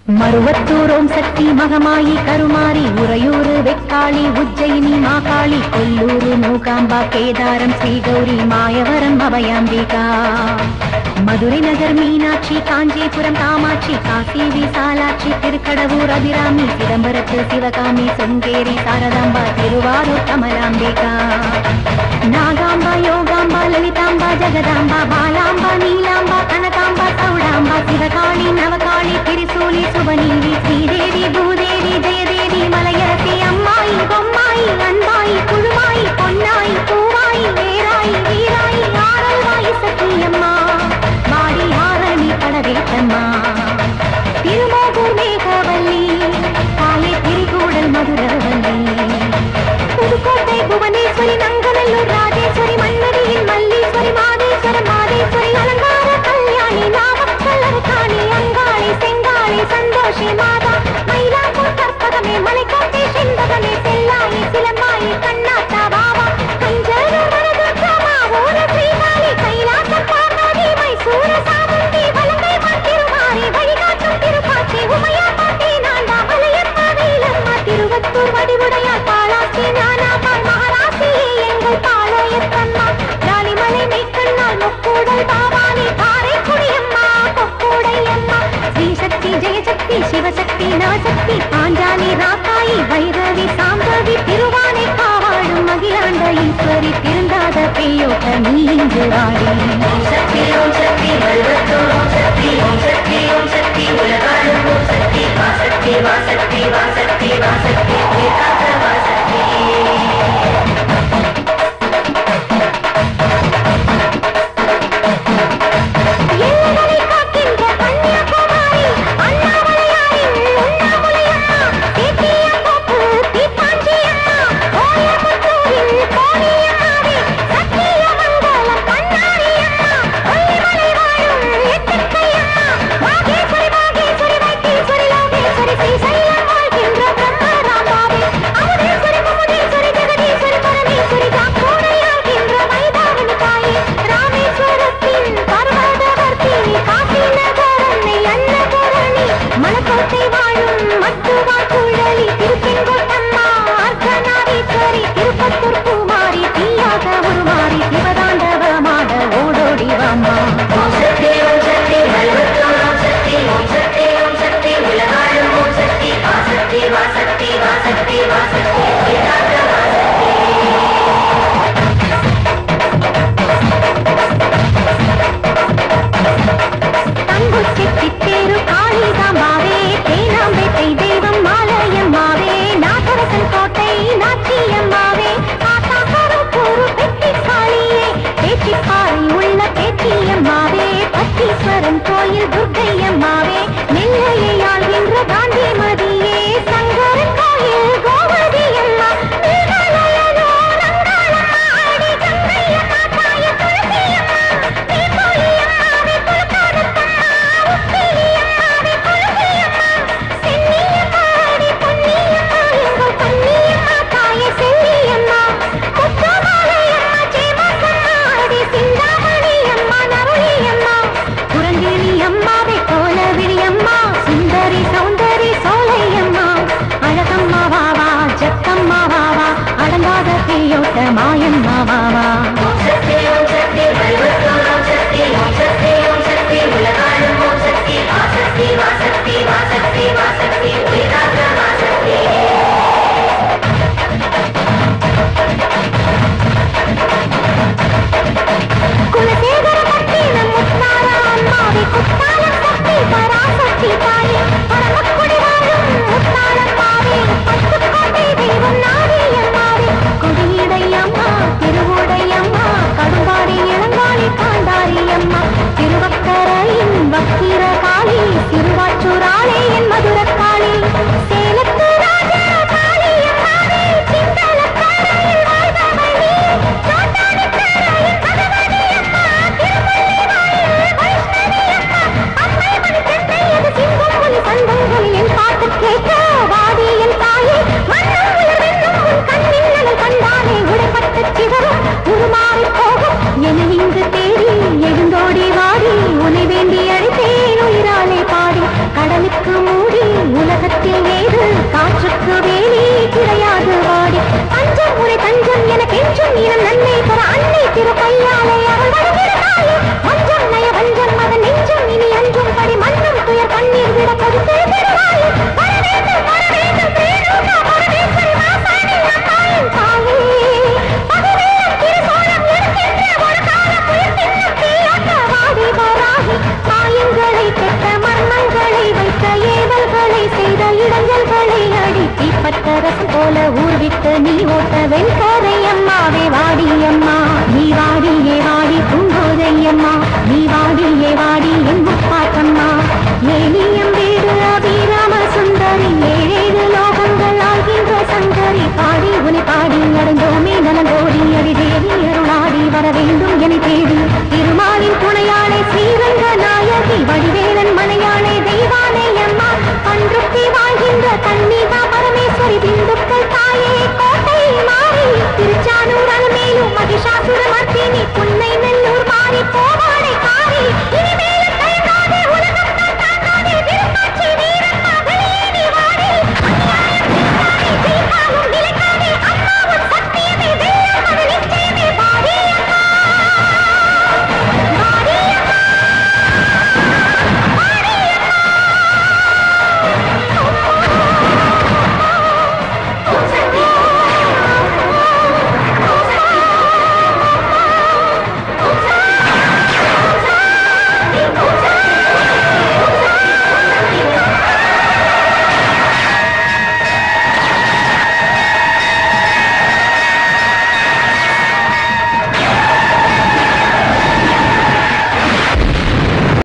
மருவத்தூரோம் சக்தி மகமாயி கருமாரி உறையூரு வெக்காளி உஜ்ஜயினி மாகாளி கொல்லூரு மூகாம்பா கேதாரம் ஸ்ரீகௌரி மாயவரம் அபயாம்பிகா மதுரை நகர் மீனாட்சி காஞ்சிபுரம் காமாட்சி காசி விசாலாட்சி திருக்கடவூர் அபிராமி சிதம்பரத்து சிவகாமி சொங்கேரி சாரதாம்பா திருவாரூர் கமலாம்பிகா நாகாம்பா யோகாம்பா லலிதாம்பா ஜெகதாம்பா பாலாம்பா நீலாம்பா கனகாம்பா சௌடாம்பா சிவகாளி நவகாளி திரிசூலி சுபநீலி ஸ்ரீதேவி பூதேவி ஜெயதேவி மலையரசி அம்மாயி பொம்மாயி அன்பாயி குழுவாயி பொன்னாயி பூவாயி வேராயி வீராயி ஆரல்வாயி சத்தியம்மா மாடி ஆரணி படவேட்டம்மா திருமோகூர் மேகவல்லி தாயே திரிகூடல் மதுரவல்லி புதுக்கோட்டை புவனேஸ்வரி நங்கநல்லூர் ராஜேஸ்வரி மன்னரியின் மல்லீஸ்வரி மாதேஸ்வரம் மாதேஸ்வரி அலங்கார கல்யாணி நாமக்கல்லர் காணி அங்காளி செங்காளி சந்தோஷி மாதா மயிலாப்பூர் கற்பகமே மலைக்கோட்டை செண்பகமே செல்லாயி சிலம்பாயி கண்ணாத்தா பாவா கஞ்சரு வரதுக்கமா ஓர ஸ்ரீகாளி கைலாச பார்வதி மைசூர சாமுண்டி வலங்கை திருமாரி வழிகாட்டும் திருப்பாச்சி உமையா பாட்டி நான்தா மலையப்பா வேலம்மா திருவத்தூர் வடிவுடையார் பாலாச்சி ஞானாமா மகாராசியே எங்கள் பாளையத்தம்மா ராணிமலை மெய்க்கண்ணால் முக்கூடல் பாவானி காரைக்குடியம்மா கொக்கூடையம்மா ஸ்ரீசக்தி ஜெயசக்தி சிவசக்தி நவசக்தி பாஞ்சாலி ராக்காயி வைரவி சாம்பவி திருவானை காவாழும் அகிலாண்ட ஈஸ்வரி திருந்தாத பெய்யோட்ட நீ இங்கு வாடி ஓம் சக்தி ஓம் சக்தி வல்வத்தூர் ஓம் சக்தி ஓம் சக்தி ஓம் சக்தி உலகாளும் ஓம் சக்தி வாசக்தி வாசக்தி வாசக்தி வாசக்தி வேதாந்த வாசக்தி எல்லைகளை காக்கின்ற கன்னியாகுமரி அண்ணாமலையாரின் உண்ணாமுலையம்மா தேத்தியங்கோப்பு தீப்பாஞ்சியம்மா கோயம்புத்தூரில் கோணியம்மாவே சத்தியமங்கலம் கண்ணாரியம்மா கொல்லிமலை வாழும் எத்திக்கையம்மா வாகேஸ்வரி வாகேஸ்வரி வைத்தீஸ்வரி யோகேஸ்வரி ஸ்ரீசைலம் வாழ்கின்ற பிரம்மராமாவே அமுதேஸ்வரி குமுதேஸ்வரி ஜெகதீஸ்வரி பரமேஸ்வரி தாக்கூரையாகின்ற மைதானி தாயே ராமேஸ்வரத்தின் பர்வதவர்த்தினி காசி நகரன்னை அன்னபூரணி மலக்கோட்டை வாழும் மட்டுவாழ் குழலி திருச்செங்கோட்டம்மா அர்த்தநாரீஸ்வரி திருப்பத்தூர் பூமாரி தீயாக உருமாறி சிவதாண்டவமாட ஓடோடி வாம்மா ஓம் சக்தி ஓம் சக்தி வல்வத்தூர் ஓம் சக்தி ஓம் சக்தி ஓம் சக்தி உலகாளும் ஓம் சக்தி வாசக்தி வாசக்தி வாசக்தி வாசக்தி வேதாந்த வாசக்தி தங்கு செட்டி தேரு காளிதாம்பாவே தேனாம்பேட்டை தெய்வம் மாலையம்மாவே நாகரசன் கோட்டை நாச்சியம்மாவே ஆத்தாக்கரப்பூரு பெட்டி காளியே பேச்சிப்பாறை உள்ள பேச்சியம்மாவே பட்டீஸ்வரன் கோயில் துர்க்கையம்மாவே நெல்லையை ஆள்கின்ற காந்திமதியே சங்கரன் கோயில் கோமதி அம்மா மேகாலயனோ ரங்காளம்மா ஆடி கங்கையம்மா தாய துளசியம்மா தீபொலியம்மாவே குலகாரத்தம்மா உப்பிலியம்மாவே குலசியம்மா சென்னியம்மாடி பொன்னியம்மா எங்கள் பொன்னியம்மா தாய செல்லியம்மா முத்துமாலையம்மா சேமக்கம்மா ஆடி சிந்தாமணி அம்மா நருளியம்மா குரங்கிணி அம்மாவே கோலவிழி அம்மா சுந்தரி சௌந்தரி சோலையம்மா அழகம்மா வாவா ஜக்கம்மா வாவா அடங்காத தீயோட்ட மாயம்மா வாவா ஓம் சக்தி ஓம் சக்தி வல்வத்தூர் ஓம் சக்தி ஓம் சக்தி ஓம் சக்தி உலகாளும் ஓம் சக்தி வாசக்தி வாசக்தி வாசக்தி வாசக்தி வேதாந்த வாசக்தி குலசேகர பட்டினம் முத்தார அம்மாவே குத்தாலம் சக்தி பராசக்தி தாயே பரமக்குடி வாழும் முத்தாளம்மாவே பட்டுக்கோட்டை தெய்வம் நாரியம்மாவே கொடியடை அம்மா திருவுடை அம்மா கடும்பாடி இளங்காளி காந்தாரி அம்மா திருவக்கரையின் வக்கிர காளி திருவாச்சூராளே என் மதுரக்காளி சேலத்து ராஜா காளி அம்மாவே சிங்களக்கரையில் வாழ்பவள் நீ சோட்டாடி கரையின் பகவதி அம்மா திருப்பள்ளி வாயில் வைஷ்ணவி அம்மா அம்மை மணி சென்னை அது சிங்கம் புலி சந்தம் புலி என் பாட்டு கேட்க வாடி என் தாயே மன்னம் உயர் வெண்ணும் உன் கண்ணின் நலன் கண்டானே உடைப்பட்டு சிதறும் உருமாறி போகும் என இங்கு தேடி எழுந்தோடி வாடி உன்னை வேண்டி அழைத்தேன் உயிராலே பாடி கடலுக்கு மூ உலகத்தில் ஏது காற்றுக்கு வேலி கிடையாது வாடி பஞ்சம் உரை தஞ்சம் என கெஞ்சும் இனம் நன்மை பெற அன்னை திரு கையாலே அவள் வருகிறாயே மஞ்சம் நய வஞ்சம் அதன் நெஞ்சம் இனி அஞ்சும் படி மன்னம் துயர் கண்ணீர் விட பொறுத்து பெறுவாயே வர வேண்டும் வர வேண்டும் ரேணுகா பரமேஸ்வரி மாசாணி அம்மாயின் தாயே பகவேலம் திருசோழம் எடுக்கின்ற ஒரு காலம் உயிர் தின்னும் தீயாட்ட வாடி வராகி மாயங்களை பெற்ற மர்மங்களை வைத்த ஏவல்களை செய்த இளைஞர்களை அடி தீப்பட்ட ரசம் போல ஊர்விட்டு நீ ஓட்ட வெண்கரை அம்மாவே வாடி அம்மா நீ வாடியே வாடி பூங்கோதை அம்மா நீ வாடியே வாடி என் முப்பாட்டம்மா ஏனி அம்மா